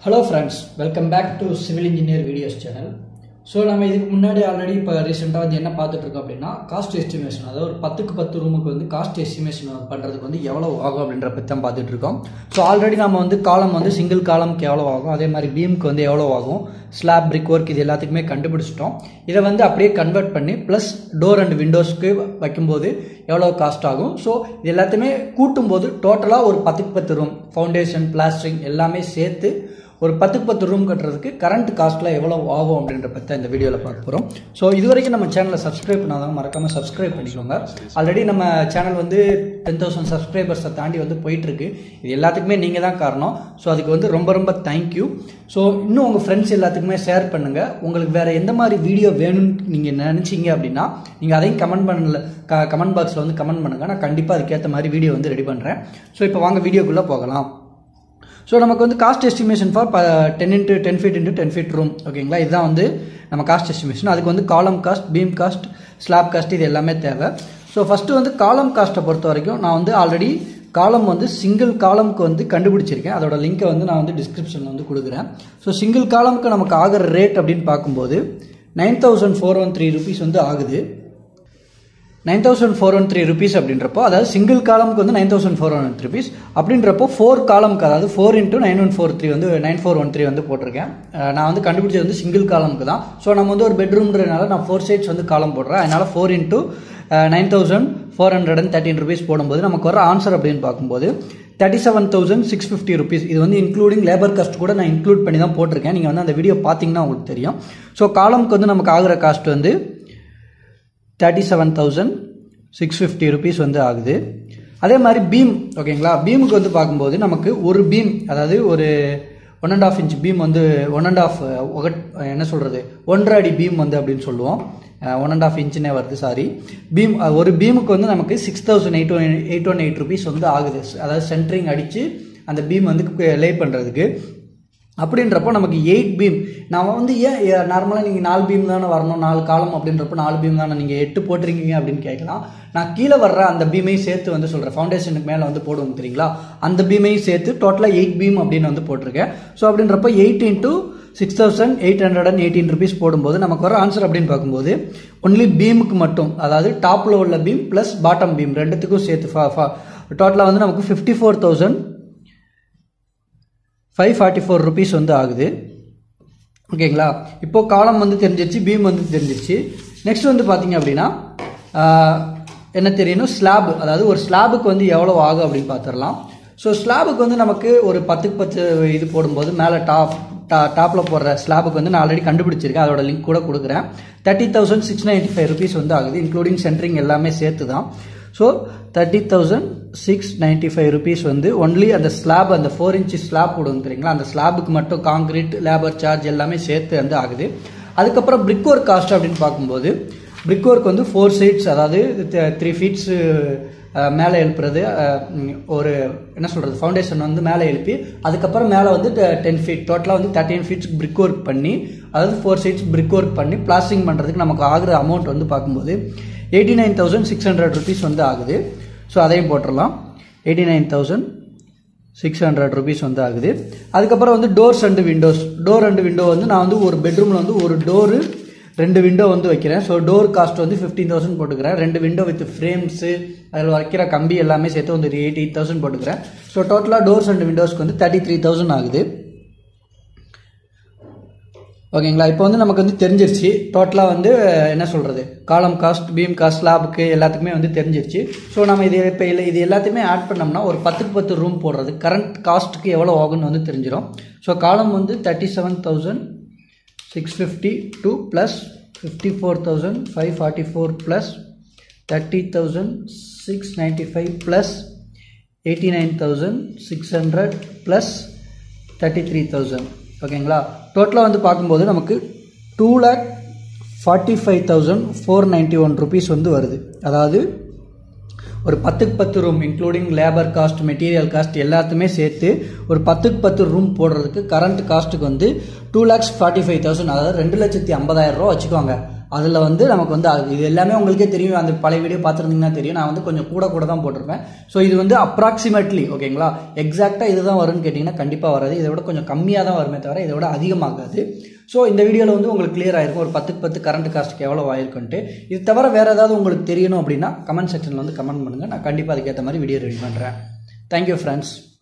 hello friends welcome back to civil engineer videos channel so நம்ம இதுக்கு முன்னாடி already இப்போ ரீசெண்டாக வந்து என்ன பார்த்துட்டு இருக்கோம் அப்படின்னா காஸ்ட் எஸ்டிமேஷன் அதாவது ஒரு பத்துக்கு பத்து ரூமுக்கு வந்து காஸ்ட் எஸ்டிமேஷன் பண்ணுறதுக்கு வந்து எவ்வளோ ஆகும் அப்படின்ற பற்றி தான் பார்த்துட்டு இருக்கோம் ஸோ ஆல்ரெடி நம்ம வந்து காலம் வந்து சிங்கிள் காலம்க்கு எவ்வளோ ஆகும் அதே மாதிரி பீமுக்கு வந்து எவ்வளோ ஆகும் ஸ்லாப் பிரிக் ஒர்க் இது எல்லாத்துக்குமே கண்டுபிடிச்சிட்டோம் இதை வந்து அப்படியே கன்வெர்ட் பண்ணி ப்ளஸ் டோர் அண்ட் விண்டோஸ்க்கு வைக்கும்போது எவ்வளோ காஸ்ட் ஆகும் ஸோ இது எல்லாத்தையுமே கூட்டும்போது டோட்டலாக ஒரு பத்துக்கு பத்து ரூம் ஃபவுண்டேஷன் பிளாஸ்டரிங் எல்லாமே சேர்த்து ஒரு பத்துக்கு பத்து ரூம் கட்டுறதுக்கு கரண்ட் காஸ்ட்டில் எவ்வளோ ஆகும் அப்படின்ற பற்றி இந்த வீடியோவில் பார்க்க போகிறோம் ஸோ இது வரைக்கும் நம்ம சேனலை சப்ஸ்கிரைப் பண்ணாதவங்க மறக்காமல் சப்ஸ்கிரைப் பண்ணிக்கோங்க ஆல்ரெடி நம்ம சேனல் வந்து டென் தௌசண்ட் சப்ஸ்கிரைபர்ஸை தாண்டி வந்து போயிட்டுருக்கு இது எல்லாத்துக்குமே நீங்கள் தான் காரணம் ஸோ அதுக்கு வந்து ரொம்ப ரொம்ப தேங்க்யூ ஸோ இன்னும் உங்கள் ஃப்ரெண்ட்ஸ் எல்லாத்துக்குமே ஷேர் பண்ணுங்கள் உங்களுக்கு வேறு எந்த மாதிரி வீடியோ வேணும்னு நீங்கள் நினச்சிங்க அப்படின்னா நீங்கள் அதையும் கமெண்ட் பண்ணல க கமெண்ட் பாக்ஸில் வந்து கமெண்ட் பண்ணுங்கள் நான் கண்டிப்பாக அதுக்கேற்ற மாதிரி வீடியோ வந்து ரெடி பண்ணுறேன் ஸோ இப்போ வாங்க வீடியோக்குள்ளே போகலாம் ஸோ நமக்கு வந்து cost estimation for ten into ten feet into ten feet room ஓகேங்களா இதுதான் வந்து நம்ம காஸ்ட் எஸ்டிமேஷன் அதுக்கு வந்து column cost beam cost slab cost இது எல்லாமே தேவை ஸோ ஃபஸ்ட்டு வந்து காலம் காஸ்ட்டை பொறுத்த வரைக்கும் நான் வந்து ஆல்ரெடி காலம் வந்து சிங்கிள் காலம்க்கு வந்து கண்டுபிடிச்சிருக்கேன் அதோட லிங்க்கை வந்து நான் வந்து டிஸ்கிரிப்ஷனில் வந்து கொடுக்குறேன் ஸோ சிங்கிள் காலம்க்கு நமக்கு ஆகிற ரேட் அப்படின்னு பார்க்கும்போது nine thousand four one three rupees வந்து ஆகுது nine thousand four one three rupees அப்படின்றப்போ அதாவது சிங்கிள் காலமுக்கு வந்து nine thousand four one three rupees அப்படின்றப்போ ஃபோர் காலமுக்கு அதாவது four into nine one four three வந்து நைன் ஃபோர் ஒன் த்ரீ வந்து போட்டிருக்கேன் நான் வந்து கண்டுபிடிச்சது வந்து சிங்கிள் காலமுக்கு தான் ஸோ நம்ம வந்து ஒரு பெட்ரூம்ன்றனால நான் ஃபோர் சைட்ஸ் வந்து காலம் போடுறேன் அதனால் four into nine thousand four hundred and thirteen rupees போடும்போது நமக்கு வர ஆன்சர் அப்படின்னு பார்க்கும்போது thirty seven thousand six fifty rupees இது வந்து இன்க்ளூடிங் லேபர் காஸ்ட் கூட நான் இன்க்ளூட் பண்ணி தான் போட்டிருக்கேன் நீங்கள் வந்து அந்த வீடியோ பார்த்தீங்கன்னா உங்களுக்கு தெரியும் ஸோ காலமுக்கு வந்து நமக்கு ஆகிற காஸ்ட் வந்து thirty seven thousand six fifty rupees வந்து ஆகுது அதே மாதிரி பீம் ஓகேங்களா பீமுக்கு வந்து பார்க்கும்போது நமக்கு ஒரு பீம் அதாவது ஒரு one and half inch beam வந்து ஒன் அண்ட் ஆஃப் என்ன சொல்கிறது ஒன்றரை அடி பீம் வந்து அப்படின்னு சொல்லுவோம் ஒன் அண்ட் ஆஃப் இன்ச்சுனே வருது சாரி பீம் ஒரு பீமுக்கு வந்து நமக்கு six thousand eight one eight one eight rupees வந்து ஆகுது அதாவது சென்ட்ரிங் அடித்து அந்த பீம் வந்து லே பண்ணுறதுக்கு அப்படின்றப்போ நமக்கு எயிட் பீம் நம்ம வந்து ஏன் நார்மலாக நீங்கள் நாலு பீம் தானே வரணும் நாலு காலம் அப்படின்றப்போ நாலு பீம் தானே நீங்கள் எட்டு போட்டிருக்கீங்க அப்படின்னு கேட்கலாம் நான் கீழே வர்ற அந்த பீமையும் சேர்த்து வந்து சொல்கிறேன் ஃபவுண்டேஷனுக்கு மேலே வந்து போடுவோம் தெரியுங்களா அந்த பீமையும் சேர்த்து டோட்டலாக எயிட் பீம் அப்படின்னு வந்து போட்டிருக்கேன் ஸோ அப்படின்றப்போ eight into six thousand eight hundred and eighteen rupees போடும்போது நமக்கு வர ஆன்சர் அப்படின்னு பார்க்கும்போது ஒன்லி பீமுக்கு மட்டும் அதாவது டாப்பில் உள்ள பீம் ப்ளஸ் பாட்டம் பீம் ரெண்டுத்துக்கும் சேர்த்து டோட்டலாக வந்து நமக்கு fifty four thousand five forty four rupees வந்து ஆகுது ஓகேங்களா இப்போது காலம் வந்து தெரிஞ்சிருச்சு பீம் வந்து தெரிஞ்சிருச்சு நெக்ஸ்ட் வந்து பார்த்தீங்க அப்படின்னா என்ன தெரியணும் ஸ்லாப் அதாவது ஒரு ஸ்லாபுக்கு வந்து எவ்வளோ ஆகும் அப்படின்னு பார்த்துடலாம் ஸோ ஸ்லாபுக்கு வந்து நமக்கு ஒரு பத்துக்கு பத்து இது போடும்போது மேலே டாப் டா டாப்பில் போடுற ஸ்லாபுக்கு வந்து நான் ஆல்ரெடி கண்டுபிடிச்சிருக்கேன் அதோட லிங்க் கூட கொடுக்குறேன் thirty thousand six ninety five rupees வந்து ஆகுது இன்க்ளூடிங் சென்ட்ரிங் எல்லாமே சேர்த்து தான் so thirty thousand six ninety five rupees வந்து ஒன்லி அந்த ஸ்லாப் அந்த ஃபோர் இன்ச்சு ஸ்லாப் போடுவோம் தெரியுங்களா அந்த ஸ்லாபுக்கு மட்டும் காங்கிரீட் லேபர் சார்ஜ் எல்லாமே சேர்த்து வந்து ஆகுது அதுக்கப்புறம் பிரிக் ஒர்க் காஸ்ட் அப்படின்னு பார்க்கும்போது பிரிக் ஒர்க் வந்து ஃபோர் சைட்ஸ் அதாவது த்ரீ ஃபீட்ஸு மேலே எழுப்புறது ஒரு என்ன சொல்கிறது ஃபவுண்டேஷன் வந்து மேலே எழுப்பி அதுக்கப்புறம் மேலே வந்து டென் ஃபீட் டோட்டலாக வந்து தேர்ட்டின் ஃபீட்ஸ் பிரிக் ஒர்க் பண்ணி அதாவது ஃபோர் சைட்ஸ் பிரிக் ஒர்க் பண்ணி பிளாஸ்டிங் பண்ணுறதுக்கு நமக்கு ஆகிற அமௌண்ட் வந்து பார்க்கும்போது eighty nine thousand six hundred rupees வந்து ஆகுது ஸோ அதையும் போட்டுடலாம் eighty nine thousand six hundred rupees வந்து ஆகுது அதுக்கப்புறம் வந்து doors and windows door and window வந்து நான் வந்து ஒரு பெட்ரூமில் வந்து ஒரு டோரு ரெண்டு விண்டோ வந்து வைக்கிறேன் ஸோ டோர் காஸ்ட் வந்து ஃபிஃப்டீன் தௌசண்ட் போட்டுக்கிறேன் ரெண்டு விண்டோ வித் ஃப்ரேம்ஸு அதில் வைக்கிற கம்பி எல்லாமே சேர்த்து வந்து ஒரு எயிட்டி எயிட் தௌசண்ட் போட்டுக்கிறேன் ஸோ டோட்டலாக டோர்ஸ் அண்ட் விண்டோஸ்க்கு வந்து தேர்ட்டி த்ரீ தௌசண்ட் ஆகுது ஓகேங்களா இப்போ வந்து நமக்கு வந்து தெரிஞ்சிருச்சு டோட்டலாக வந்து என்ன சொல்கிறது காலம் காஸ்ட் பீம் காஸ்ட் ஸ்லாபுக்கு எல்லாத்துக்குமே வந்து தெரிஞ்சிருச்சு ஸோ நம்ம இது இப்போ இல்லை இது எல்லாத்தையுமே ஆட் பண்ணோம்னா ஒரு பத்துக்கு பத்து ரூம் போடுறது கரண்ட் காஸ்ட்டுக்கு எவ்வளோ ஆகும்னு வந்து தெரிஞ்சிடும் ஸோ காலம் வந்து thirty seven thousand six fifty two plus fifty four thousand five forty four plus thirty thousand six ninety five plus eighty nine thousand six hundred plus thirty three thousand ஓகேங்களா டோட்டலாக வந்து பார்க்கும்போது நமக்கு two lakh forty five thousand four ninety one rupees வந்து வருது அதாவது ஒரு பத்துக்கு பத்து room including labour cost material cost எல்லாத்துமே சேர்த்து ஒரு பத்துக்கு பத்து ரூம் போடுறதுக்கு கரண்ட் காஸ்ட்டுக்கு வந்து two lakhs forty five thousand அதாவது ரெண்டு லட்சத்தி ஐம்பதாயிரம் ரூபா வச்சுக்கோங்க அதில் வந்து நமக்கு வந்து அது இது எல்லாமே உங்களுக்கே தெரியும் அந்த பழைய வீடியோ பார்த்துருந்தீங்கன்னா தெரியும் நான் வந்து கொஞ்சம் கூட கூட தான் போட்டிருப்பேன் ஸோ இது வந்து அப்ராக்சிமேட்லி ஓகேங்களா எக்ஸாக்டாக இதுதான் வரும்னு கேட்டிங்கன்னா கண்டிப்பாக வராது இதை விட கொஞ்சம் கம்மியாக தான் வருமே தவிர இதை விட அதிகமாகாது ஸோ இந்த வீடியோவில் வந்து உங்களுக்கு கிளியர் ஆயிருக்கும் ஒரு பத்துக்கு பத்து கரண்ட் காஸ்ட்டுக்கு எவ்வளோ ஆயிருக்குன்ட்டு இது தவிர வேறு ஏதாவது உங்களுக்கு தெரியணும் அப்படின்னா கமெண்ட் செக்ஷனில் வந்து கமெண்ட் பண்ணுங்கள் நான் கண்டிப்பாக அதுக்கேற்ற மாதிரி வீடியோ ரெடி பண்ணுறேன் தேங்க்யூ ஃப்ரெண்ட்ஸ்